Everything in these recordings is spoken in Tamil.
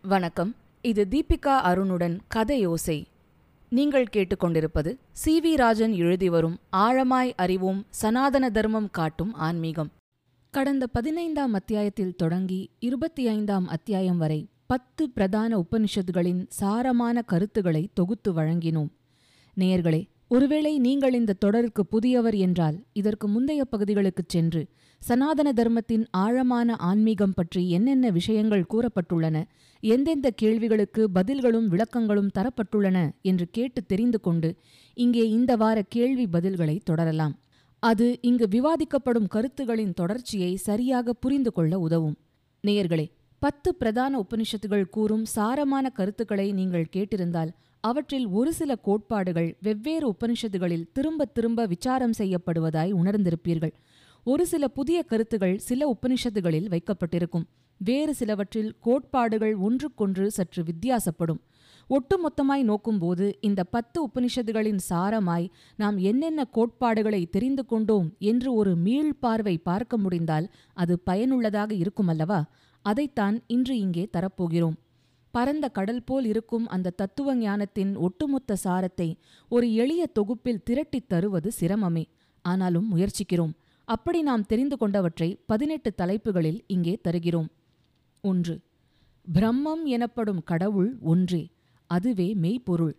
வணக்கம் இது தீபிகா அருணுடன் கதையோசை நீங்கள் கேட்டுக்கொண்டிருப்பது சி வி ராஜன் எழுதி வரும் ஆழமாய் அறிவோம் சனாதன தர்மம் காட்டும் ஆன்மீகம் கடந்த பதினைந்தாம் அத்தியாயத்தில் தொடங்கி இருபத்தி ஐந்தாம் அத்தியாயம் வரை பத்து பிரதான உபனிஷத்துகளின் சாரமான கருத்துக்களை தொகுத்து வழங்கினோம் நேயர்களே ஒருவேளை நீங்கள் இந்த தொடருக்கு புதியவர் என்றால் இதற்கு முந்தைய பகுதிகளுக்குச் சென்று சனாதன தர்மத்தின் ஆழமான ஆன்மீகம் பற்றி என்னென்ன விஷயங்கள் கூறப்பட்டுள்ளன எந்தெந்த கேள்விகளுக்கு பதில்களும் விளக்கங்களும் தரப்பட்டுள்ளன என்று கேட்டு தெரிந்து கொண்டு இங்கே இந்த வார கேள்வி பதில்களை தொடரலாம் அது இங்கு விவாதிக்கப்படும் கருத்துகளின் தொடர்ச்சியை சரியாக புரிந்து கொள்ள உதவும் நேயர்களே பத்து பிரதான உபனிஷத்துகள் கூறும் சாரமான கருத்துக்களை நீங்கள் கேட்டிருந்தால் அவற்றில் ஒரு சில கோட்பாடுகள் வெவ்வேறு உபனிஷத்துகளில் திரும்ப திரும்ப விசாரம் செய்யப்படுவதாய் உணர்ந்திருப்பீர்கள் ஒரு சில புதிய கருத்துகள் சில உபனிஷத்துகளில் வைக்கப்பட்டிருக்கும் வேறு சிலவற்றில் கோட்பாடுகள் ஒன்றுக்கொன்று சற்று வித்தியாசப்படும் ஒட்டுமொத்தமாய் நோக்கும்போது இந்த பத்து உபனிஷத்துகளின் சாரமாய் நாம் என்னென்ன கோட்பாடுகளை தெரிந்து கொண்டோம் என்று ஒரு மீள்பார்வை பார்க்க முடிந்தால் அது பயனுள்ளதாக இருக்குமல்லவா அதைத்தான் இன்று இங்கே தரப்போகிறோம் பரந்த கடல் போல் இருக்கும் அந்த தத்துவ ஞானத்தின் ஒட்டுமொத்த சாரத்தை ஒரு எளிய தொகுப்பில் திரட்டித் தருவது சிரமமே ஆனாலும் முயற்சிக்கிறோம் அப்படி நாம் தெரிந்து கொண்டவற்றை பதினெட்டு தலைப்புகளில் இங்கே தருகிறோம் ஒன்று பிரம்மம் எனப்படும் கடவுள் ஒன்றே அதுவே மெய்ப்பொருள்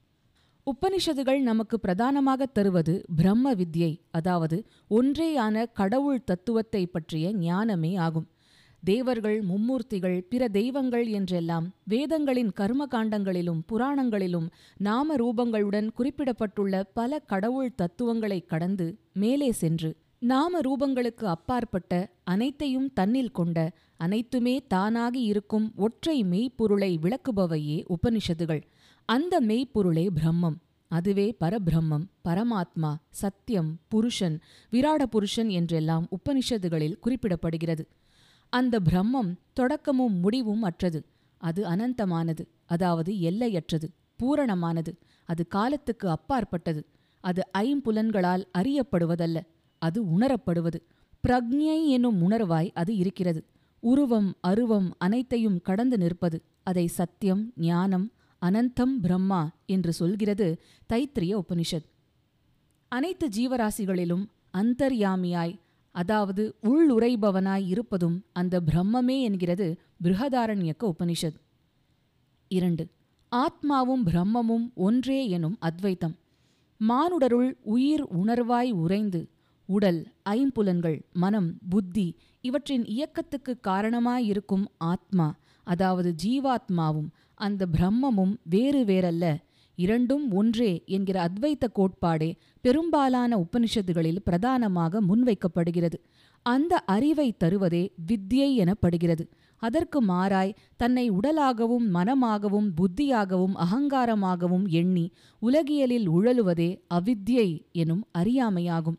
உபனிஷதுகள் நமக்கு பிரதானமாக தருவது பிரம்ம வித்யை அதாவது ஒன்றேயான கடவுள் தத்துவத்தை பற்றிய ஞானமே ஆகும் தேவர்கள் மும்மூர்த்திகள் பிற தெய்வங்கள் என்றெல்லாம் வேதங்களின் கர்ம காண்டங்களிலும் புராணங்களிலும் நாம ரூபங்களுடன் குறிப்பிடப்பட்டுள்ள பல கடவுள் தத்துவங்களை கடந்து மேலே சென்று நாம ரூபங்களுக்கு அப்பாற்பட்ட அனைத்தையும் தன்னில் கொண்ட அனைத்துமே தானாகி இருக்கும் ஒற்றை மெய்ப்பொருளை விளக்குபவையே உபனிஷத்துகள் அந்த மெய்ப்பொருளே பிரம்மம் அதுவே பரபிரம்மம் பரமாத்மா சத்தியம் புருஷன் விராட புருஷன் என்றெல்லாம் உபனிஷத்துகளில் குறிப்பிடப்படுகிறது அந்த பிரம்மம் தொடக்கமும் முடிவும் அற்றது அது அனந்தமானது அதாவது எல்லையற்றது பூரணமானது அது காலத்துக்கு அப்பாற்பட்டது அது ஐம்புலன்களால் அறியப்படுவதல்ல அது உணரப்படுவது பிரக்ஞை என்னும் உணர்வாய் அது இருக்கிறது உருவம் அருவம் அனைத்தையும் கடந்து நிற்பது அதை சத்தியம் ஞானம் அனந்தம் பிரம்மா என்று சொல்கிறது தைத்திரிய உபனிஷத் அனைத்து ஜீவராசிகளிலும் அந்தர்யாமியாய் அதாவது உள்ளுரைபவனாய் இருப்பதும் அந்த பிரம்மமே என்கிறது பிருகதாரண்யக்க உபனிஷத் இரண்டு ஆத்மாவும் பிரம்மமும் ஒன்றே எனும் அத்வைத்தம் மானுடருள் உயிர் உணர்வாய் உறைந்து உடல் ஐம்புலன்கள் மனம் புத்தி இவற்றின் இயக்கத்துக்கு காரணமாயிருக்கும் ஆத்மா அதாவது ஜீவாத்மாவும் அந்த பிரம்மமும் வேறு வேறல்ல இரண்டும் ஒன்றே என்கிற அத்வைத்த கோட்பாடே பெரும்பாலான உபனிஷத்துகளில் பிரதானமாக முன்வைக்கப்படுகிறது அந்த அறிவை தருவதே வித்யை எனப்படுகிறது அதற்கு மாறாய் தன்னை உடலாகவும் மனமாகவும் புத்தியாகவும் அகங்காரமாகவும் எண்ணி உலகியலில் உழலுவதே அவித்யை எனும் அறியாமையாகும்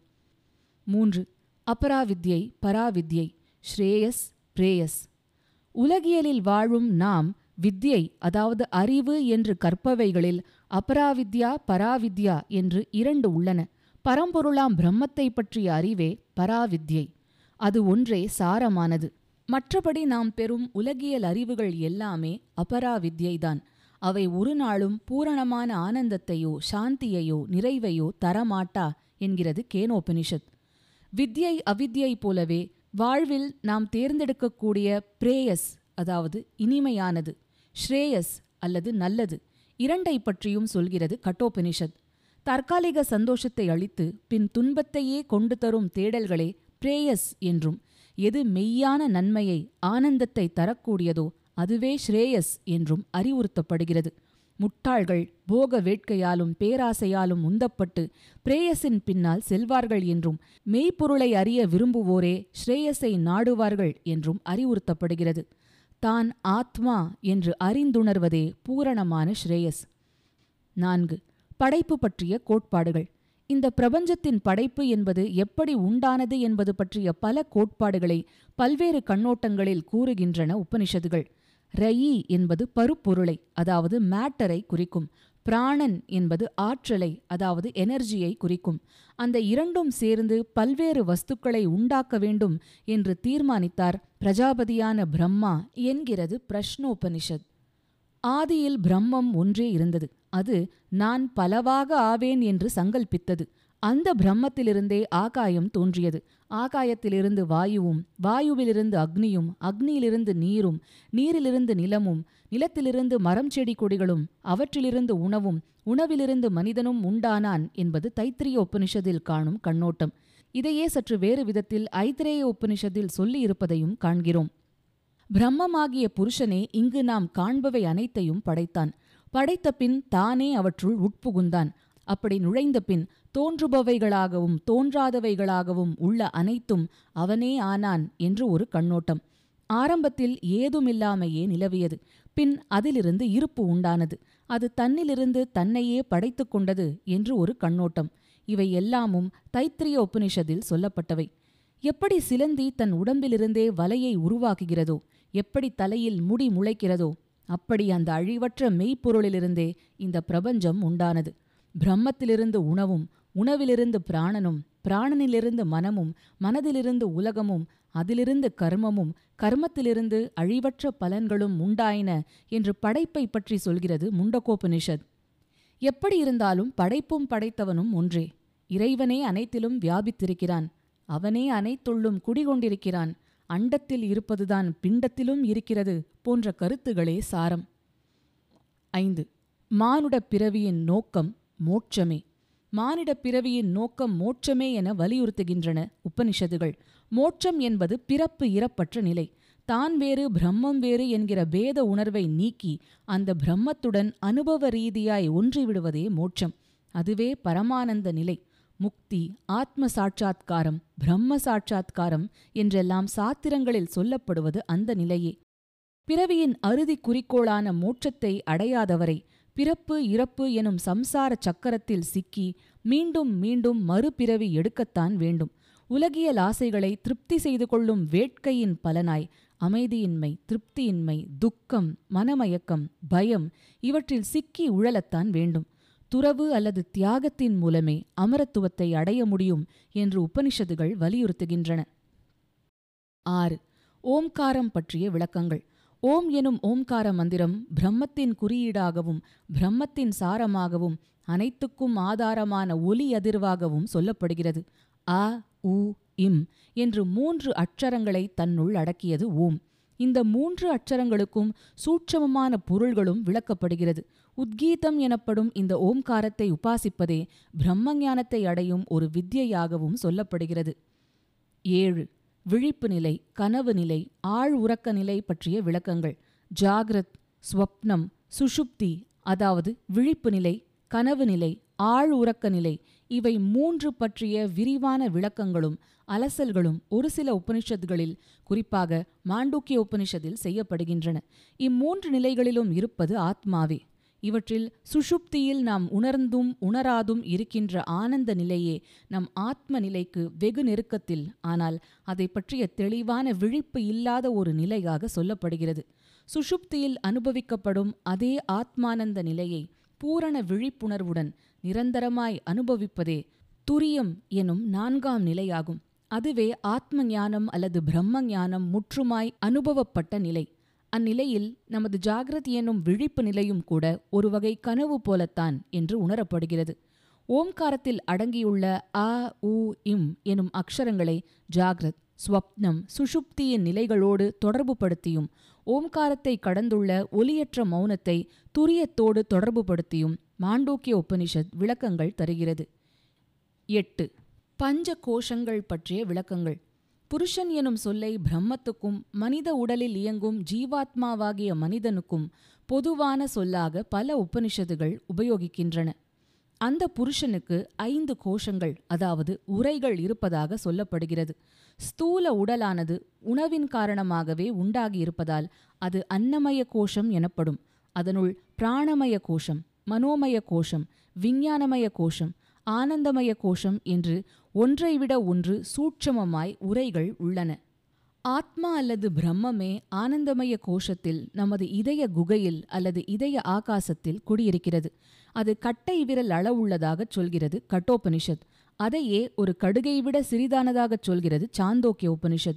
மூன்று அபராவித்யை பராவித்யை ஸ்ரேயஸ் பிரேயஸ் உலகியலில் வாழும் நாம் வித்யை அதாவது அறிவு என்று கற்பவைகளில் அபராவித்யா பராவித்யா என்று இரண்டு உள்ளன பரம்பொருளாம் பிரம்மத்தை பற்றிய அறிவே பராவித்யை அது ஒன்றே சாரமானது மற்றபடி நாம் பெறும் உலகியல் அறிவுகள் எல்லாமே அபராவித்யைதான் அவை ஒரு நாளும் பூரணமான ஆனந்தத்தையோ சாந்தியையோ நிறைவையோ தரமாட்டா என்கிறது கேனோபனிஷத் வித்யை அவித்யை போலவே வாழ்வில் நாம் தேர்ந்தெடுக்கக்கூடிய பிரேயஸ் அதாவது இனிமையானது ஸ்ரேயஸ் அல்லது நல்லது இரண்டை பற்றியும் சொல்கிறது கட்டோபனிஷத் தற்காலிக சந்தோஷத்தை அளித்து பின் துன்பத்தையே கொண்டு தரும் தேடல்களே பிரேயஸ் என்றும் எது மெய்யான நன்மையை ஆனந்தத்தை தரக்கூடியதோ அதுவே ஸ்ரேயஸ் என்றும் அறிவுறுத்தப்படுகிறது முட்டாள்கள் போக வேட்கையாலும் பேராசையாலும் உந்தப்பட்டு பிரேயஸின் பின்னால் செல்வார்கள் என்றும் மெய்ப்பொருளை அறிய விரும்புவோரே ஸ்ரேயஸை நாடுவார்கள் என்றும் அறிவுறுத்தப்படுகிறது தான் ஆத்மா என்று அறிந்துணர்வதே பூரணமான ஸ்ரேயஸ் நான்கு படைப்பு பற்றிய கோட்பாடுகள் இந்த பிரபஞ்சத்தின் படைப்பு என்பது எப்படி உண்டானது என்பது பற்றிய பல கோட்பாடுகளை பல்வேறு கண்ணோட்டங்களில் கூறுகின்றன உபனிஷதுகள் ரயி என்பது பருப்பொருளை அதாவது மேட்டரை குறிக்கும் பிராணன் என்பது ஆற்றலை அதாவது எனர்ஜியை குறிக்கும் அந்த இரண்டும் சேர்ந்து பல்வேறு வஸ்துக்களை உண்டாக்க வேண்டும் என்று தீர்மானித்தார் பிரஜாபதியான பிரம்மா என்கிறது பிரஷ்னோபனிஷத் ஆதியில் பிரம்மம் ஒன்றே இருந்தது அது நான் பலவாக ஆவேன் என்று சங்கல்பித்தது அந்த பிரம்மத்திலிருந்தே ஆகாயம் தோன்றியது ஆகாயத்திலிருந்து வாயுவும் வாயுவிலிருந்து அக்னியும் அக்னியிலிருந்து நீரும் நீரிலிருந்து நிலமும் நிலத்திலிருந்து மரம் செடி கொடிகளும் அவற்றிலிருந்து உணவும் உணவிலிருந்து மனிதனும் உண்டானான் என்பது தைத்திரிய உபனிஷத்தில் காணும் கண்ணோட்டம் இதையே சற்று வேறு விதத்தில் ஐத்திரேய உபனிஷத்தில் சொல்லியிருப்பதையும் காண்கிறோம் பிரம்மமாகிய புருஷனே இங்கு நாம் காண்பவை அனைத்தையும் படைத்தான் படைத்த பின் தானே அவற்றுள் உட்புகுந்தான் அப்படி நுழைந்த பின் தோன்றுபவைகளாகவும் தோன்றாதவைகளாகவும் உள்ள அனைத்தும் அவனே ஆனான் என்று ஒரு கண்ணோட்டம் ஆரம்பத்தில் ஏதுமில்லாமையே நிலவியது பின் அதிலிருந்து இருப்பு உண்டானது அது தன்னிலிருந்து தன்னையே படைத்து கொண்டது என்று ஒரு கண்ணோட்டம் இவை எல்லாமும் தைத்திரிய உபனிஷத்தில் சொல்லப்பட்டவை எப்படி சிலந்தி தன் உடம்பிலிருந்தே வலையை உருவாக்குகிறதோ எப்படி தலையில் முடி முளைக்கிறதோ அப்படி அந்த அழிவற்ற மெய்ப்பொருளிலிருந்தே இந்த பிரபஞ்சம் உண்டானது பிரம்மத்திலிருந்து உணவும் உணவிலிருந்து பிராணனும் பிராணனிலிருந்து மனமும் மனதிலிருந்து உலகமும் அதிலிருந்து கர்மமும் கர்மத்திலிருந்து அழிவற்ற பலன்களும் உண்டாயின என்று படைப்பை பற்றி சொல்கிறது முண்டகோபனிஷத் எப்படி இருந்தாலும் படைப்பும் படைத்தவனும் ஒன்றே இறைவனே அனைத்திலும் வியாபித்திருக்கிறான் அவனே அனைத்துள்ளும் குடிகொண்டிருக்கிறான் அண்டத்தில் இருப்பதுதான் பிண்டத்திலும் இருக்கிறது போன்ற கருத்துகளே சாரம் ஐந்து மானுடப் பிறவியின் நோக்கம் மோட்சமே மானிடப் பிறவியின் நோக்கம் மோட்சமே என வலியுறுத்துகின்றன உபனிஷதுகள் மோட்சம் என்பது பிறப்பு இறப்பற்ற நிலை தான் வேறு பிரம்மம் வேறு என்கிற பேத உணர்வை நீக்கி அந்த பிரம்மத்துடன் அனுபவ ரீதியாய் ஒன்றிவிடுவதே மோட்சம் அதுவே பரமானந்த நிலை முக்தி ஆத்ம சாட்சாத்காரம் பிரம்ம சாட்சாத்காரம் என்றெல்லாம் சாத்திரங்களில் சொல்லப்படுவது அந்த நிலையே பிறவியின் அறுதி குறிக்கோளான மோட்சத்தை அடையாதவரை பிறப்பு இறப்பு எனும் சம்சார சக்கரத்தில் சிக்கி மீண்டும் மீண்டும் மறுபிறவி எடுக்கத்தான் வேண்டும் உலகியல் ஆசைகளை திருப்தி செய்து கொள்ளும் வேட்கையின் பலனாய் அமைதியின்மை திருப்தியின்மை துக்கம் மனமயக்கம் பயம் இவற்றில் சிக்கி உழலத்தான் வேண்டும் துறவு அல்லது தியாகத்தின் மூலமே அமரத்துவத்தை அடைய முடியும் என்று உபனிஷதுகள் வலியுறுத்துகின்றன ஆறு ஓம்காரம் பற்றிய விளக்கங்கள் ஓம் எனும் ஓம்கார மந்திரம் பிரம்மத்தின் குறியீடாகவும் பிரம்மத்தின் சாரமாகவும் அனைத்துக்கும் ஆதாரமான ஒலி அதிர்வாகவும் சொல்லப்படுகிறது அ உ இம் என்று மூன்று அட்சரங்களை தன்னுள் அடக்கியது ஓம் இந்த மூன்று அட்சரங்களுக்கும் சூட்சமமான பொருள்களும் விளக்கப்படுகிறது உத்கீதம் எனப்படும் இந்த ஓம்காரத்தை உபாசிப்பதே பிரம்ம ஞானத்தை அடையும் ஒரு வித்யையாகவும் சொல்லப்படுகிறது ஏழு விழிப்பு நிலை கனவு நிலை ஆழ் உறக்க நிலை பற்றிய விளக்கங்கள் ஜாகிரத் ஸ்வப்னம் சுஷுப்தி அதாவது விழிப்பு நிலை கனவு நிலை ஆழ் உறக்க நிலை இவை மூன்று பற்றிய விரிவான விளக்கங்களும் அலசல்களும் ஒரு சில உபனிஷத்துகளில் குறிப்பாக மாண்டூக்கிய உபனிஷத்தில் செய்யப்படுகின்றன இம்மூன்று நிலைகளிலும் இருப்பது ஆத்மாவே இவற்றில் சுஷுப்தியில் நாம் உணர்ந்தும் உணராதும் இருக்கின்ற ஆனந்த நிலையே நம் ஆத்ம நிலைக்கு வெகு நெருக்கத்தில் ஆனால் அதை பற்றிய தெளிவான விழிப்பு இல்லாத ஒரு நிலையாக சொல்லப்படுகிறது சுஷுப்தியில் அனுபவிக்கப்படும் அதே ஆத்மானந்த நிலையை பூரண விழிப்புணர்வுடன் நிரந்தரமாய் அனுபவிப்பதே துரியம் எனும் நான்காம் நிலையாகும் அதுவே ஆத்ம ஞானம் அல்லது பிரம்ம ஞானம் முற்றுமாய் அனுபவப்பட்ட நிலை அந்நிலையில் நமது ஜாகிரத் எனும் விழிப்பு நிலையும் கூட ஒரு வகை கனவு போலத்தான் என்று உணரப்படுகிறது ஓம்காரத்தில் அடங்கியுள்ள அ உ இம் எனும் அக்ஷரங்களை ஜாகிரத் ஸ்வப்னம் சுஷுப்தியின் நிலைகளோடு தொடர்புபடுத்தியும் ஓம்காரத்தை கடந்துள்ள ஒலியற்ற மௌனத்தை துரியத்தோடு தொடர்புபடுத்தியும் மாண்டூக்கிய உபனிஷத் விளக்கங்கள் தருகிறது எட்டு பஞ்ச கோஷங்கள் பற்றிய விளக்கங்கள் புருஷன் எனும் சொல்லை பிரம்மத்துக்கும் மனித உடலில் இயங்கும் ஜீவாத்மாவாகிய மனிதனுக்கும் பொதுவான சொல்லாக பல உபனிஷதுகள் உபயோகிக்கின்றன அந்த புருஷனுக்கு ஐந்து கோஷங்கள் அதாவது உரைகள் இருப்பதாக சொல்லப்படுகிறது ஸ்தூல உடலானது உணவின் காரணமாகவே உண்டாகியிருப்பதால் அது அன்னமய கோஷம் எனப்படும் அதனுள் பிராணமய கோஷம் மனோமய கோஷம் விஞ்ஞானமய கோஷம் ஆனந்தமய கோஷம் என்று ஒன்றைவிட ஒன்று சூட்சமமாய் உரைகள் உள்ளன ஆத்மா அல்லது பிரம்மமே ஆனந்தமய கோஷத்தில் நமது இதய குகையில் அல்லது இதய ஆகாசத்தில் குடியிருக்கிறது அது கட்டை விரல் அளவுள்ளதாகச் சொல்கிறது கட்டோபனிஷத் அதையே ஒரு கடுகை விட சிறிதானதாகச் சொல்கிறது சாந்தோக்கிய உபனிஷத்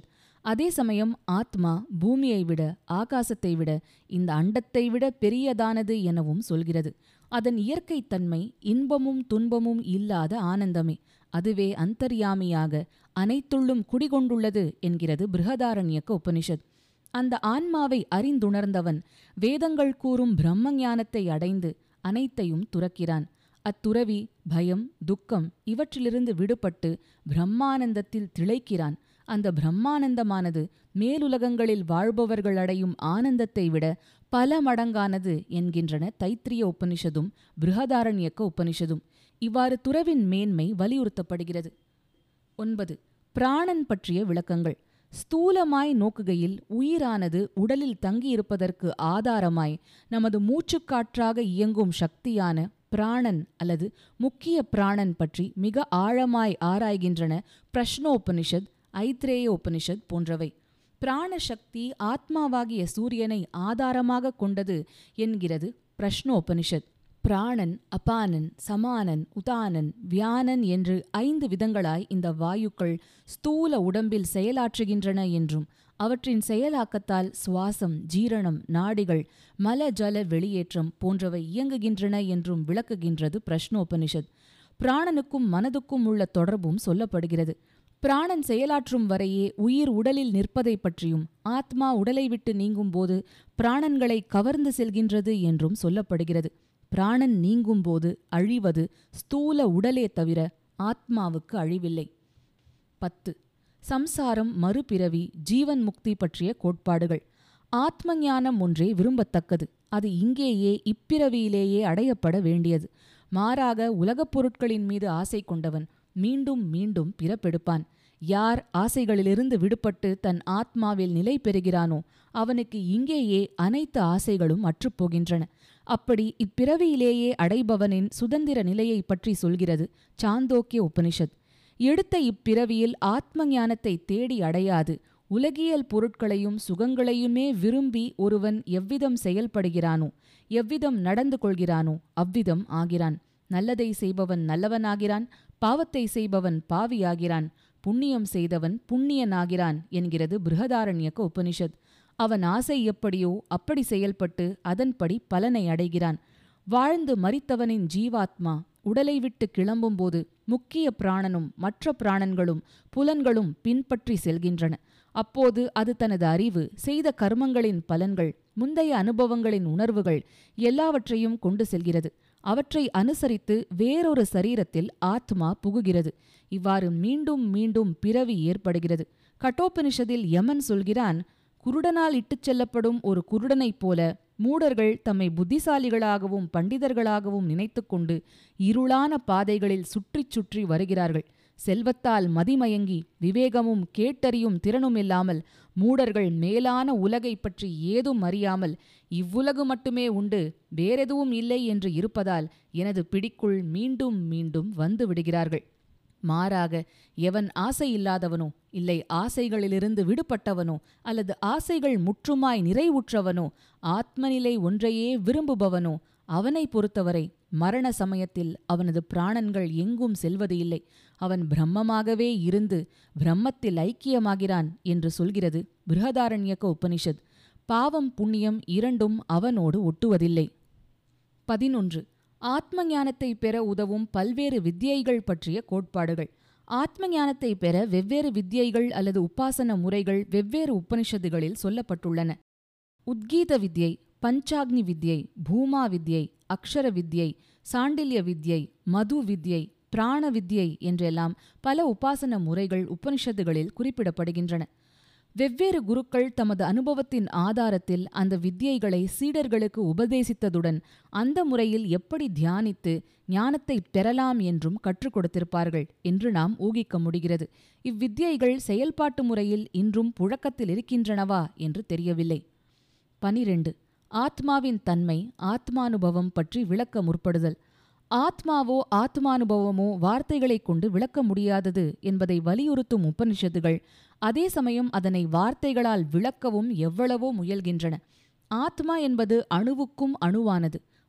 அதே சமயம் ஆத்மா பூமியை விட ஆகாசத்தை விட இந்த அண்டத்தை விட பெரியதானது எனவும் சொல்கிறது அதன் இயற்கைத் தன்மை இன்பமும் துன்பமும் இல்லாத ஆனந்தமே அதுவே அந்தர்யாமியாக அனைத்துள்ளும் குடிகொண்டுள்ளது என்கிறது பிருகதாரண்யக்க உபனிஷத் அந்த ஆன்மாவை அறிந்துணர்ந்தவன் வேதங்கள் கூறும் பிரம்ம ஞானத்தை அடைந்து அனைத்தையும் துறக்கிறான் அத்துறவி பயம் துக்கம் இவற்றிலிருந்து விடுபட்டு பிரம்மானந்தத்தில் திளைக்கிறான் அந்த பிரம்மானந்தமானது மேலுலகங்களில் வாழ்பவர்கள் அடையும் ஆனந்தத்தை விட பல மடங்கானது என்கின்றன தைத்திரிய உபனிஷதும் பிருகதாரண்யக்க உபனிஷதும் இவ்வாறு துறவின் மேன்மை வலியுறுத்தப்படுகிறது ஒன்பது பிராணன் பற்றிய விளக்கங்கள் ஸ்தூலமாய் நோக்குகையில் உயிரானது உடலில் தங்கியிருப்பதற்கு ஆதாரமாய் நமது மூச்சுக்காற்றாக இயங்கும் சக்தியான பிராணன் அல்லது முக்கிய பிராணன் பற்றி மிக ஆழமாய் ஆராய்கின்றன பிரஷ்னோபனிஷத் ஐத்ரேய உபனிஷத் போன்றவை பிராணசக்தி ஆத்மாவாகிய சூரியனை ஆதாரமாக கொண்டது என்கிறது பிரஷ்னோபனிஷத் பிராணன் அபானன் சமானன் உதானன் வியானன் என்று ஐந்து விதங்களாய் இந்த வாயுக்கள் ஸ்தூல உடம்பில் செயலாற்றுகின்றன என்றும் அவற்றின் செயலாக்கத்தால் சுவாசம் ஜீரணம் நாடிகள் மல ஜல வெளியேற்றம் போன்றவை இயங்குகின்றன என்றும் விளக்குகின்றது பிரஷ்னோபனிஷத் பிராணனுக்கும் மனதுக்கும் உள்ள தொடர்பும் சொல்லப்படுகிறது பிராணன் செயலாற்றும் வரையே உயிர் உடலில் நிற்பதை பற்றியும் ஆத்மா உடலை விட்டு நீங்கும்போது பிராணன்களை கவர்ந்து செல்கின்றது என்றும் சொல்லப்படுகிறது பிராணன் நீங்கும்போது அழிவது ஸ்தூல உடலே தவிர ஆத்மாவுக்கு அழிவில்லை பத்து சம்சாரம் மறுபிறவி ஜீவன் முக்தி பற்றிய கோட்பாடுகள் ஆத்ம ஞானம் ஒன்றே விரும்பத்தக்கது அது இங்கேயே இப்பிறவியிலேயே அடையப்பட வேண்டியது மாறாக உலகப் பொருட்களின் மீது ஆசை கொண்டவன் மீண்டும் மீண்டும் பிறப்பெடுப்பான் யார் ஆசைகளிலிருந்து விடுபட்டு தன் ஆத்மாவில் நிலை பெறுகிறானோ அவனுக்கு இங்கேயே அனைத்து ஆசைகளும் அற்றுப்போகின்றன அப்படி இப்பிறவியிலேயே அடைபவனின் சுதந்திர நிலையை பற்றி சொல்கிறது சாந்தோக்கிய உபனிஷத் எடுத்த இப்பிறவியில் ஆத்ம ஞானத்தை தேடி அடையாது உலகியல் பொருட்களையும் சுகங்களையுமே விரும்பி ஒருவன் எவ்விதம் செயல்படுகிறானோ எவ்விதம் நடந்து கொள்கிறானோ அவ்விதம் ஆகிறான் நல்லதை செய்பவன் நல்லவனாகிறான் பாவத்தை செய்பவன் பாவியாகிறான் புண்ணியம் செய்தவன் புண்ணியனாகிறான் என்கிறது பிருகதாரண்யக்க உபனிஷத் அவன் ஆசை எப்படியோ அப்படி செயல்பட்டு அதன்படி பலனை அடைகிறான் வாழ்ந்து மரித்தவனின் ஜீவாத்மா உடலை விட்டு கிளம்பும்போது முக்கிய பிராணனும் மற்ற பிராணன்களும் புலன்களும் பின்பற்றி செல்கின்றன அப்போது அது தனது அறிவு செய்த கர்மங்களின் பலன்கள் முந்தைய அனுபவங்களின் உணர்வுகள் எல்லாவற்றையும் கொண்டு செல்கிறது அவற்றை அனுசரித்து வேறொரு சரீரத்தில் ஆத்மா புகுகிறது இவ்வாறு மீண்டும் மீண்டும் பிறவி ஏற்படுகிறது கட்டோபனிஷதில் யமன் சொல்கிறான் குருடனால் இட்டுச் செல்லப்படும் ஒரு குருடனைப் போல மூடர்கள் தம்மை புத்திசாலிகளாகவும் பண்டிதர்களாகவும் நினைத்துக்கொண்டு இருளான பாதைகளில் சுற்றிச் சுற்றி வருகிறார்கள் செல்வத்தால் மதிமயங்கி விவேகமும் கேட்டறியும் திறனும் இல்லாமல் மூடர்கள் மேலான உலகைப் பற்றி ஏதும் அறியாமல் இவ்வுலகு மட்டுமே உண்டு வேறெதுவும் இல்லை என்று இருப்பதால் எனது பிடிக்குள் மீண்டும் மீண்டும் வந்து விடுகிறார்கள் மாறாக எவன் ஆசை இல்லாதவனோ இல்லை ஆசைகளிலிருந்து விடுபட்டவனோ அல்லது ஆசைகள் முற்றுமாய் நிறைவுற்றவனோ ஆத்மநிலை ஒன்றையே விரும்புபவனோ அவனை பொறுத்தவரை மரண சமயத்தில் அவனது பிராணன்கள் எங்கும் செல்வது இல்லை அவன் பிரம்மமாகவே இருந்து பிரம்மத்தில் ஐக்கியமாகிறான் என்று சொல்கிறது பிருகதாரண்யக்க உபனிஷத் பாவம் புண்ணியம் இரண்டும் அவனோடு ஒட்டுவதில்லை பதினொன்று ஆத்ம ஞானத்தை பெற உதவும் பல்வேறு வித்தியைகள் பற்றிய கோட்பாடுகள் ஆத்ம ஞானத்தை பெற வெவ்வேறு வித்தியைகள் அல்லது உபாசன முறைகள் வெவ்வேறு உபனிஷத்துகளில் சொல்லப்பட்டுள்ளன உத்கீத வித்யை பஞ்சாக்னி வித்யை பூமா வித்யை அக்ஷர வித்யை சாண்டில்ய வித்யை மது வித்யை பிராண வித்யை என்றெல்லாம் பல உபாசன முறைகள் உபனிஷத்துகளில் குறிப்பிடப்படுகின்றன வெவ்வேறு குருக்கள் தமது அனுபவத்தின் ஆதாரத்தில் அந்த வித்தியைகளை சீடர்களுக்கு உபதேசித்ததுடன் அந்த முறையில் எப்படி தியானித்து ஞானத்தை பெறலாம் என்றும் கற்றுக் கொடுத்திருப்பார்கள் என்று நாம் ஊகிக்க முடிகிறது இவ்வித்தியைகள் செயல்பாட்டு முறையில் இன்றும் புழக்கத்தில் இருக்கின்றனவா என்று தெரியவில்லை பனிரெண்டு ஆத்மாவின் தன்மை ஆத்மானுபவம் பற்றி விளக்க முற்படுதல் ஆத்மாவோ ஆத்மானுபவமோ வார்த்தைகளைக் கொண்டு விளக்க முடியாதது என்பதை வலியுறுத்தும் உபனிஷத்துகள் அதே சமயம் அதனை வார்த்தைகளால் விளக்கவும் எவ்வளவோ முயல்கின்றன ஆத்மா என்பது அணுவுக்கும் அணுவானது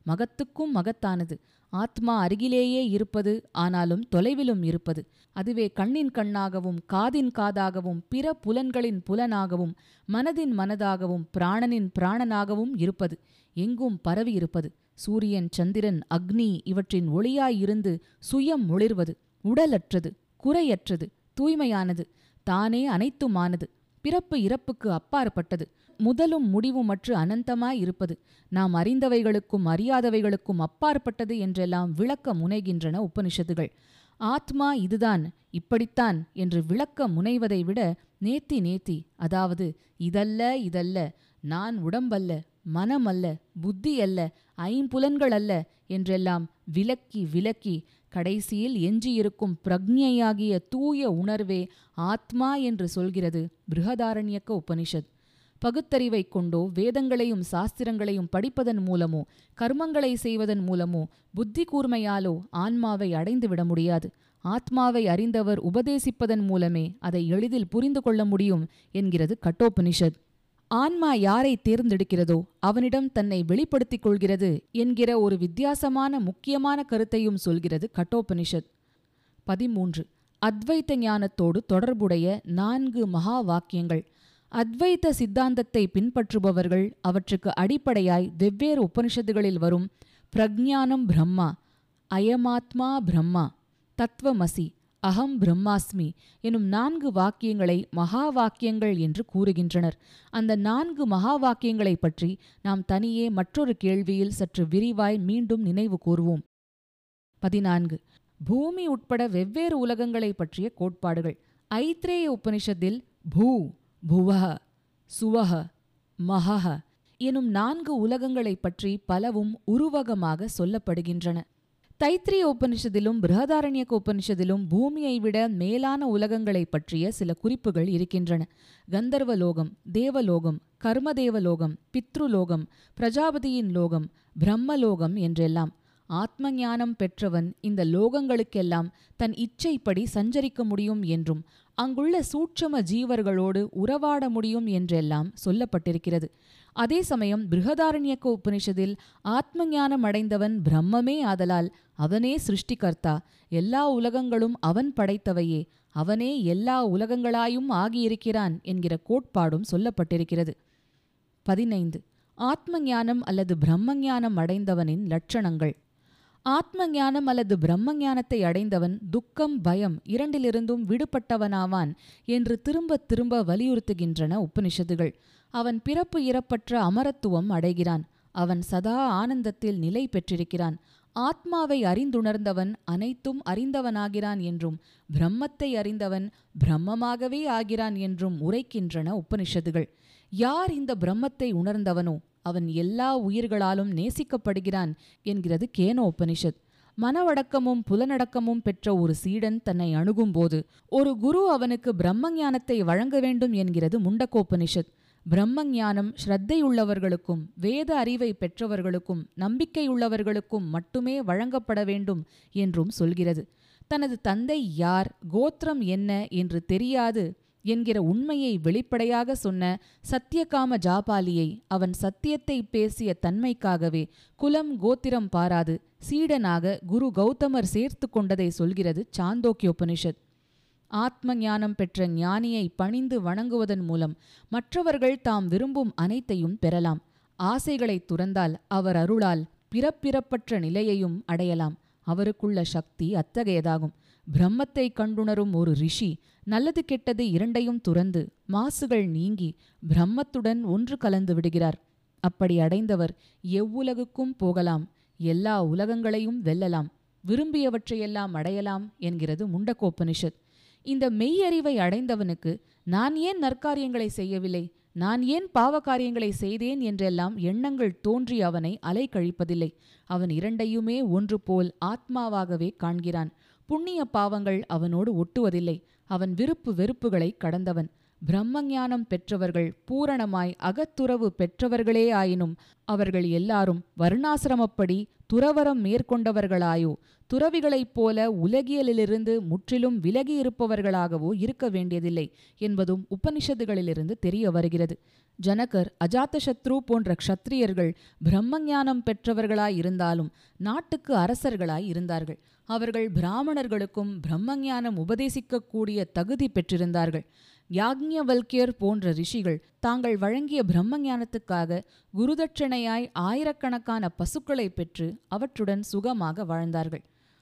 மகத்துக்கும் மகத்தானது ஆத்மா அருகிலேயே இருப்பது ஆனாலும் தொலைவிலும் இருப்பது அதுவே கண்ணின் கண்ணாகவும் காதின் காதாகவும் பிற புலன்களின் புலனாகவும் மனதின் மனதாகவும் பிராணனின் பிராணனாகவும் இருப்பது எங்கும் பரவி இருப்பது சூரியன் சந்திரன் அக்னி இவற்றின் ஒளியாயிருந்து சுயம் ஒளிர்வது உடலற்றது குறையற்றது தூய்மையானது தானே அனைத்துமானது பிறப்பு இறப்புக்கு அப்பாற்பட்டது முதலும் முடிவுமற்று அனந்தமாய் இருப்பது நாம் அறிந்தவைகளுக்கும் அறியாதவைகளுக்கும் அப்பாற்பட்டது என்றெல்லாம் விளக்க முனைகின்றன உபனிஷத்துகள் ஆத்மா இதுதான் இப்படித்தான் என்று விளக்க முனைவதை விட நேத்தி நேத்தி அதாவது இதல்ல இதல்ல நான் உடம்பல்ல மனமல்ல புத்தி அல்ல ஐம்புலன்கள் அல்ல என்றெல்லாம் விலக்கி விலக்கி கடைசியில் எஞ்சியிருக்கும் பிரக்ஞையாகிய தூய உணர்வே ஆத்மா என்று சொல்கிறது பிருகதாரண்யக்க உபனிஷத் பகுத்தறிவைக் கொண்டோ வேதங்களையும் சாஸ்திரங்களையும் படிப்பதன் மூலமோ கர்மங்களை செய்வதன் மூலமோ புத்தி கூர்மையாலோ ஆன்மாவை அடைந்துவிட முடியாது ஆத்மாவை அறிந்தவர் உபதேசிப்பதன் மூலமே அதை எளிதில் புரிந்து கொள்ள முடியும் என்கிறது கட்டோபனிஷத் ஆன்மா யாரை தேர்ந்தெடுக்கிறதோ அவனிடம் தன்னை வெளிப்படுத்திக் கொள்கிறது என்கிற ஒரு வித்தியாசமான முக்கியமான கருத்தையும் சொல்கிறது கட்டோபனிஷத் பதிமூன்று அத்வைத்த ஞானத்தோடு தொடர்புடைய நான்கு மகா வாக்கியங்கள் அத்வைத்த சித்தாந்தத்தை பின்பற்றுபவர்கள் அவற்றுக்கு அடிப்படையாய் வெவ்வேறு உபனிஷத்துகளில் வரும் பிரக்ஞானம் பிரம்மா அயமாத்மா பிரம்மா தத்துவமசி அகம் பிரம்மாஸ்மி எனும் நான்கு வாக்கியங்களை மகா வாக்கியங்கள் என்று கூறுகின்றனர் அந்த நான்கு மகா வாக்கியங்களைப் பற்றி நாம் தனியே மற்றொரு கேள்வியில் சற்று விரிவாய் மீண்டும் நினைவு கூறுவோம் பதினான்கு பூமி உட்பட வெவ்வேறு உலகங்களைப் பற்றிய கோட்பாடுகள் ஐத்ரேய உபனிஷத்தில் பூ புவஹ சுவஹ மகஹ எனும் நான்கு உலகங்களைப் பற்றி பலவும் உருவகமாக சொல்லப்படுகின்றன தைத்திரிய உபனிஷத்திலும் பிருகதாரண்யக உபனிஷத்திலும் பூமியை விட மேலான உலகங்களைப் பற்றிய சில குறிப்புகள் இருக்கின்றன கந்தர்வலோகம் தேவலோகம் கர்மதேவலோகம் பித்ருலோகம் பிரஜாபதியின் லோகம் பிரம்மலோகம் என்றெல்லாம் ஆத்ம ஞானம் பெற்றவன் இந்த லோகங்களுக்கெல்லாம் தன் இச்சைப்படி சஞ்சரிக்க முடியும் என்றும் அங்குள்ள சூட்சம ஜீவர்களோடு உறவாட முடியும் என்றெல்லாம் சொல்லப்பட்டிருக்கிறது அதே சமயம் பிருகதாரண்யக்க உபனிஷத்தில் ஆத்ம ஞானம் அடைந்தவன் பிரம்மமே ஆதலால் அவனே சிருஷ்டிகர்த்தா எல்லா உலகங்களும் அவன் படைத்தவையே அவனே எல்லா உலகங்களாயும் ஆகியிருக்கிறான் என்கிற கோட்பாடும் சொல்லப்பட்டிருக்கிறது பதினைந்து ஆத்ம ஞானம் அல்லது பிரம்ம ஞானம் அடைந்தவனின் லட்சணங்கள் ஆத்ம ஞானம் அல்லது பிரம்ம ஞானத்தை அடைந்தவன் துக்கம் பயம் இரண்டிலிருந்தும் விடுபட்டவனாவான் என்று திரும்ப திரும்ப வலியுறுத்துகின்றன உபனிஷத்துகள் அவன் பிறப்பு இறப்பற்ற அமரத்துவம் அடைகிறான் அவன் சதா ஆனந்தத்தில் நிலை பெற்றிருக்கிறான் ஆத்மாவை அறிந்துணர்ந்தவன் அனைத்தும் அறிந்தவனாகிறான் என்றும் பிரம்மத்தை அறிந்தவன் பிரம்மமாகவே ஆகிறான் என்றும் உரைக்கின்றன உபனிஷத்துகள் யார் இந்த பிரம்மத்தை உணர்ந்தவனோ அவன் எல்லா உயிர்களாலும் நேசிக்கப்படுகிறான் என்கிறது கேனோ உபனிஷத் மனவடக்கமும் புலனடக்கமும் பெற்ற ஒரு சீடன் தன்னை அணுகும்போது ஒரு குரு அவனுக்கு பிரம்ம ஞானத்தை வழங்க வேண்டும் என்கிறது முண்டக்கோபனிஷத் பிரம்ம ஞானம் ஸ்ரத்தையுள்ளவர்களுக்கும் வேத அறிவை பெற்றவர்களுக்கும் நம்பிக்கையுள்ளவர்களுக்கும் மட்டுமே வழங்கப்பட வேண்டும் என்றும் சொல்கிறது தனது தந்தை யார் கோத்திரம் என்ன என்று தெரியாது என்கிற உண்மையை வெளிப்படையாக சொன்ன சத்தியகாம ஜாபாலியை அவன் சத்தியத்தை பேசிய தன்மைக்காகவே குலம் கோத்திரம் பாராது சீடனாக குரு கௌதமர் சேர்த்து கொண்டதை சொல்கிறது சாந்தோக்கியோபனிஷத் ஆத்ம ஞானம் பெற்ற ஞானியை பணிந்து வணங்குவதன் மூலம் மற்றவர்கள் தாம் விரும்பும் அனைத்தையும் பெறலாம் ஆசைகளைத் துறந்தால் அவர் அருளால் பிறப்பிறப்பற்ற நிலையையும் அடையலாம் அவருக்குள்ள சக்தி அத்தகையதாகும் பிரம்மத்தை கண்டுணரும் ஒரு ரிஷி நல்லது கெட்டது இரண்டையும் துறந்து மாசுகள் நீங்கி பிரம்மத்துடன் ஒன்று கலந்து விடுகிறார் அப்படி அடைந்தவர் எவ்வுலகுக்கும் போகலாம் எல்லா உலகங்களையும் வெல்லலாம் விரும்பியவற்றையெல்லாம் அடையலாம் என்கிறது முண்டக்கோப்பனிஷத் இந்த மெய்யறிவை அடைந்தவனுக்கு நான் ஏன் நற்காரியங்களை செய்யவில்லை நான் ஏன் பாவ காரியங்களை செய்தேன் என்றெல்லாம் எண்ணங்கள் தோன்றி அவனை அலைக்கழிப்பதில்லை அவன் இரண்டையுமே ஒன்று போல் ஆத்மாவாகவே காண்கிறான் புண்ணிய பாவங்கள் அவனோடு ஒட்டுவதில்லை அவன் விருப்பு வெறுப்புகளை கடந்தவன் பிரம்மஞானம் பெற்றவர்கள் பூரணமாய் அகத்துறவு பெற்றவர்களே ஆயினும் அவர்கள் எல்லாரும் வர்ணாசிரமப்படி துறவரம் மேற்கொண்டவர்களாயோ துறவிகளைப் போல உலகியலிலிருந்து முற்றிலும் விலகி இருப்பவர்களாகவோ இருக்க வேண்டியதில்லை என்பதும் உபனிஷத்துகளிலிருந்து தெரிய வருகிறது ஜனகர் அஜாத்தசத்ரு போன்ற க்ஷத்திரியர்கள் பிரம்மஞானம் பெற்றவர்களாய் இருந்தாலும் நாட்டுக்கு அரசர்களாய் இருந்தார்கள் அவர்கள் பிராமணர்களுக்கும் பிரம்மஞானம் உபதேசிக்கக்கூடிய தகுதி பெற்றிருந்தார்கள் யாக்ஞவல்கியர் போன்ற ரிஷிகள் தாங்கள் வழங்கிய பிரம்ம ஞானத்துக்காக குருதட்சணையாய் ஆயிரக்கணக்கான பசுக்களை பெற்று அவற்றுடன் சுகமாக வாழ்ந்தார்கள்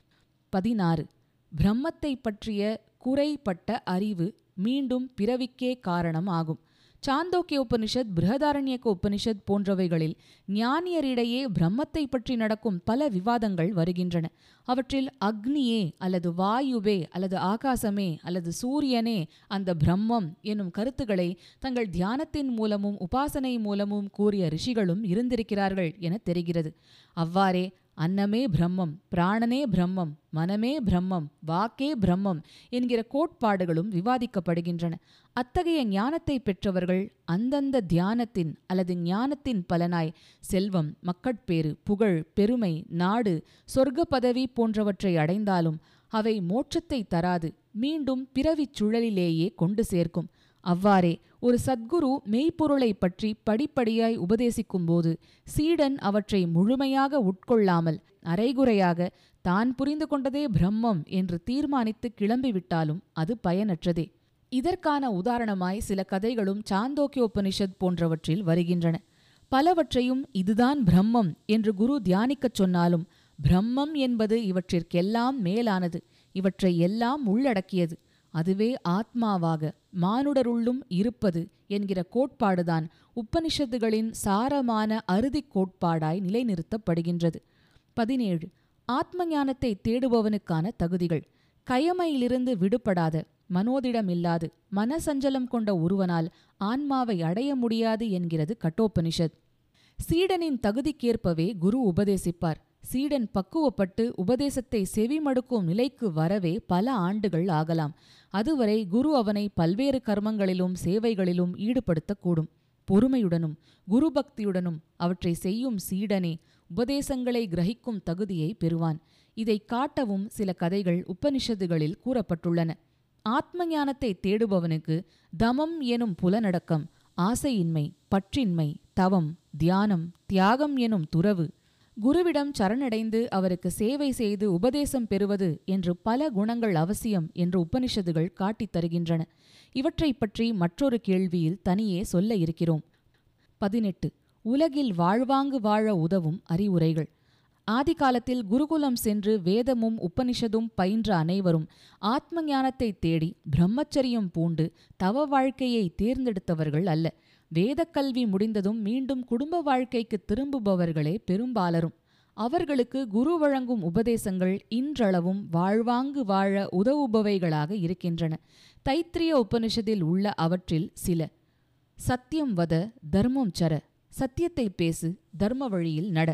பதினாறு பிரம்மத்தை பற்றிய குறைப்பட்ட அறிவு மீண்டும் பிறவிக்கே காரணம் ஆகும் சாந்தோக்கிய உபனிஷத் பிருகதாரண்யக்க உபனிஷத் போன்றவைகளில் ஞானியரிடையே பிரம்மத்தை பற்றி நடக்கும் பல விவாதங்கள் வருகின்றன அவற்றில் அக்னியே அல்லது வாயுவே அல்லது ஆகாசமே அல்லது சூரியனே அந்த பிரம்மம் என்னும் கருத்துக்களை தங்கள் தியானத்தின் மூலமும் உபாசனை மூலமும் கூறிய ரிஷிகளும் இருந்திருக்கிறார்கள் என தெரிகிறது அவ்வாறே அன்னமே பிரம்மம் பிராணனே பிரம்மம் மனமே பிரம்மம் வாக்கே பிரம்மம் என்கிற கோட்பாடுகளும் விவாதிக்கப்படுகின்றன அத்தகைய ஞானத்தை பெற்றவர்கள் அந்தந்த தியானத்தின் அல்லது ஞானத்தின் பலனாய் செல்வம் மக்கட்பேறு புகழ் பெருமை நாடு சொர்க்க பதவி போன்றவற்றை அடைந்தாலும் அவை மோட்சத்தை தராது மீண்டும் பிறவிச் சுழலிலேயே கொண்டு சேர்க்கும் அவ்வாறே ஒரு சத்குரு மெய்ப்பொருளை பற்றி படிப்படியாய் உபதேசிக்கும்போது சீடன் அவற்றை முழுமையாக உட்கொள்ளாமல் அரைகுறையாக தான் புரிந்து கொண்டதே பிரம்மம் என்று தீர்மானித்து கிளம்பிவிட்டாலும் அது பயனற்றதே இதற்கான உதாரணமாய் சில கதைகளும் சாந்தோக்கியோபனிஷத் போன்றவற்றில் வருகின்றன பலவற்றையும் இதுதான் பிரம்மம் என்று குரு தியானிக்கச் சொன்னாலும் பிரம்மம் என்பது இவற்றிற்கெல்லாம் மேலானது இவற்றை எல்லாம் உள்ளடக்கியது அதுவே ஆத்மாவாக மானுடருள்ளும் இருப்பது என்கிற கோட்பாடுதான் உப்பனிஷத்துகளின் சாரமான அறுதிக் கோட்பாடாய் நிலைநிறுத்தப்படுகின்றது பதினேழு ஆத்ம ஞானத்தை தேடுபவனுக்கான தகுதிகள் கயமையிலிருந்து விடுபடாத மனோதிடமில்லாது மனசஞ்சலம் கொண்ட ஒருவனால் ஆன்மாவை அடைய முடியாது என்கிறது கட்டோபனிஷத் சீடனின் தகுதிக்கேற்பவே குரு உபதேசிப்பார் சீடன் பக்குவப்பட்டு உபதேசத்தை செவிமடுக்கும் நிலைக்கு வரவே பல ஆண்டுகள் ஆகலாம் அதுவரை குரு அவனை பல்வேறு கர்மங்களிலும் சேவைகளிலும் ஈடுபடுத்தக்கூடும் பொறுமையுடனும் குரு பக்தியுடனும் அவற்றை செய்யும் சீடனே உபதேசங்களை கிரகிக்கும் தகுதியை பெறுவான் இதை காட்டவும் சில கதைகள் உபனிஷத்துகளில் கூறப்பட்டுள்ளன ஆத்ம ஞானத்தை தேடுபவனுக்கு தமம் எனும் புலனடக்கம் ஆசையின்மை பற்றின்மை தவம் தியானம் தியாகம் எனும் துறவு குருவிடம் சரணடைந்து அவருக்கு சேவை செய்து உபதேசம் பெறுவது என்று பல குணங்கள் அவசியம் என்று உபனிஷதுகள் காட்டித் தருகின்றன இவற்றைப் பற்றி மற்றொரு கேள்வியில் தனியே சொல்ல இருக்கிறோம் பதினெட்டு உலகில் வாழ்வாங்கு வாழ உதவும் அறிவுரைகள் ஆதிகாலத்தில் குருகுலம் சென்று வேதமும் உப்பனிஷதும் பயின்ற அனைவரும் ஆத்ம ஞானத்தை தேடி பிரம்மச்சரியம் பூண்டு தவ வாழ்க்கையை தேர்ந்தெடுத்தவர்கள் அல்ல வேதக்கல்வி முடிந்ததும் மீண்டும் குடும்ப வாழ்க்கைக்கு திரும்புபவர்களே பெரும்பாலரும் அவர்களுக்கு குரு வழங்கும் உபதேசங்கள் இன்றளவும் வாழ்வாங்கு வாழ உதவுபவைகளாக இருக்கின்றன தைத்திரிய உபனிஷத்தில் உள்ள அவற்றில் சில சத்தியம் வத தர்மம் சர சத்தியத்தை பேசு தர்ம வழியில் நட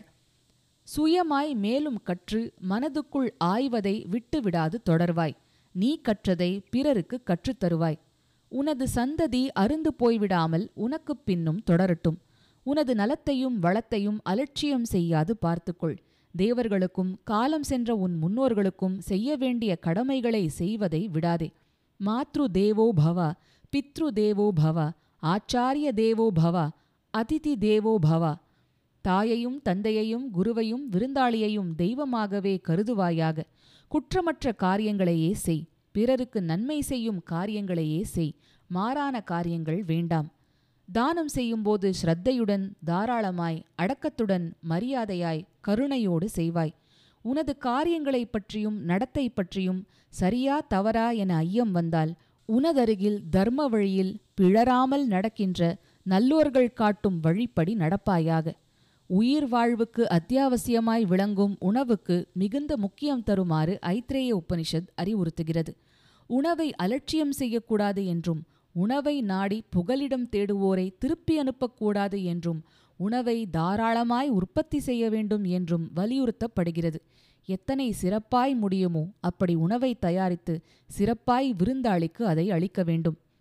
சுயமாய் மேலும் கற்று மனதுக்குள் ஆய்வதை விட்டுவிடாது தொடர்வாய் நீ கற்றதை பிறருக்கு கற்றுத்தருவாய் உனது சந்ததி அருந்து போய்விடாமல் உனக்குப் பின்னும் தொடரட்டும் உனது நலத்தையும் வளத்தையும் அலட்சியம் செய்யாது பார்த்துக்கொள் தேவர்களுக்கும் காலம் சென்ற உன் முன்னோர்களுக்கும் செய்ய வேண்டிய கடமைகளை செய்வதை விடாதே மாத்ரு தேவோ பவ பித்ரு தேவோ பவ ஆச்சாரிய தேவோ பவ அதிதி தேவோ பவ தாயையும் தந்தையையும் குருவையும் விருந்தாளியையும் தெய்வமாகவே கருதுவாயாக குற்றமற்ற காரியங்களையே செய் பிறருக்கு நன்மை செய்யும் காரியங்களையே செய் மாறான காரியங்கள் வேண்டாம் தானம் செய்யும்போது ஸ்ரத்தையுடன் தாராளமாய் அடக்கத்துடன் மரியாதையாய் கருணையோடு செய்வாய் உனது காரியங்களைப் பற்றியும் நடத்தை பற்றியும் சரியா தவறா என ஐயம் வந்தால் உனதருகில் தர்ம வழியில் பிழறாமல் நடக்கின்ற நல்லோர்கள் காட்டும் வழிப்படி நடப்பாயாக உயிர் வாழ்வுக்கு அத்தியாவசியமாய் விளங்கும் உணவுக்கு மிகுந்த முக்கியம் தருமாறு ஐத்ரேய உபனிஷத் அறிவுறுத்துகிறது உணவை அலட்சியம் செய்யக்கூடாது என்றும் உணவை நாடி புகலிடம் தேடுவோரை திருப்பி அனுப்பக்கூடாது என்றும் உணவை தாராளமாய் உற்பத்தி செய்ய வேண்டும் என்றும் வலியுறுத்தப்படுகிறது எத்தனை சிறப்பாய் முடியுமோ அப்படி உணவை தயாரித்து சிறப்பாய் விருந்தாளிக்கு அதை அளிக்க வேண்டும்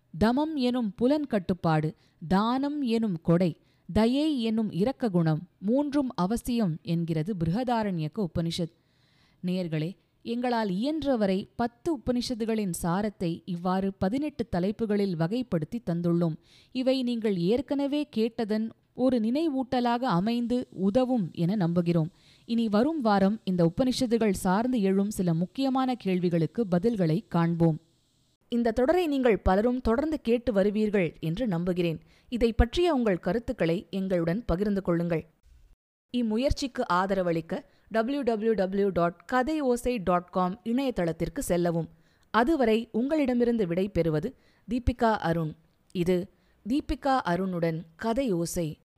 தமம் எனும் புலன் கட்டுப்பாடு தானம் எனும் கொடை தயை எனும் இரக்க குணம் மூன்றும் அவசியம் என்கிறது பிருகதாரண்யக்க உபனிஷத் நேர்களே எங்களால் இயன்றவரை பத்து உபனிஷத்துகளின் சாரத்தை இவ்வாறு பதினெட்டு தலைப்புகளில் வகைப்படுத்தி தந்துள்ளோம் இவை நீங்கள் ஏற்கனவே கேட்டதன் ஒரு நினைவூட்டலாக அமைந்து உதவும் என நம்புகிறோம் இனி வரும் வாரம் இந்த உபனிஷத்துகள் சார்ந்து எழும் சில முக்கியமான கேள்விகளுக்கு பதில்களை காண்போம் இந்த தொடரை நீங்கள் பலரும் தொடர்ந்து கேட்டு வருவீர்கள் என்று நம்புகிறேன் இதை பற்றிய உங்கள் கருத்துக்களை எங்களுடன் பகிர்ந்து கொள்ளுங்கள் இம்முயற்சிக்கு ஆதரவளிக்க டபிள்யூ டபிள்யூ டபிள்யூ டாட் கதை ஓசை டாட் காம் இணையதளத்திற்கு செல்லவும் அதுவரை உங்களிடமிருந்து விடை பெறுவது தீபிகா அருண் இது தீபிகா அருணுடன் கதை ஓசை